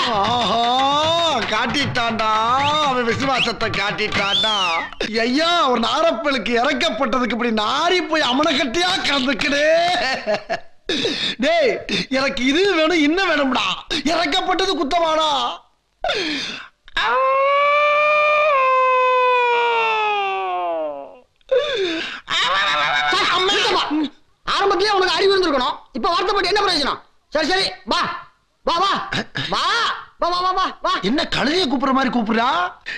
ஆஹா காட்டிட்டான்டா அவன் விசுவாசத்தை காட்டிட்டான்டா ஐயா ஒரு நாரப்பலுக்கு இறக்கப்பட்டதுக்கு இப்படி நாரி போய் அமனக்கட்டியா கலந்துக்கிடே டேய் எனக்கு இது வேணும் இன்னும் வேணும்டா இறக்கப்பட்டது குத்தமாடா ஆரம்பத்திலே உனக்கு அறிவு இருந்திருக்கணும் இப்ப வருத்தப்பட்டு என்ன பிரயோஜனம் சரி சரி வா வா வா வா வா வா வா வா வா என்ன கழுதைய கூப்பிடுற மாதிரி கூப்பிடுறா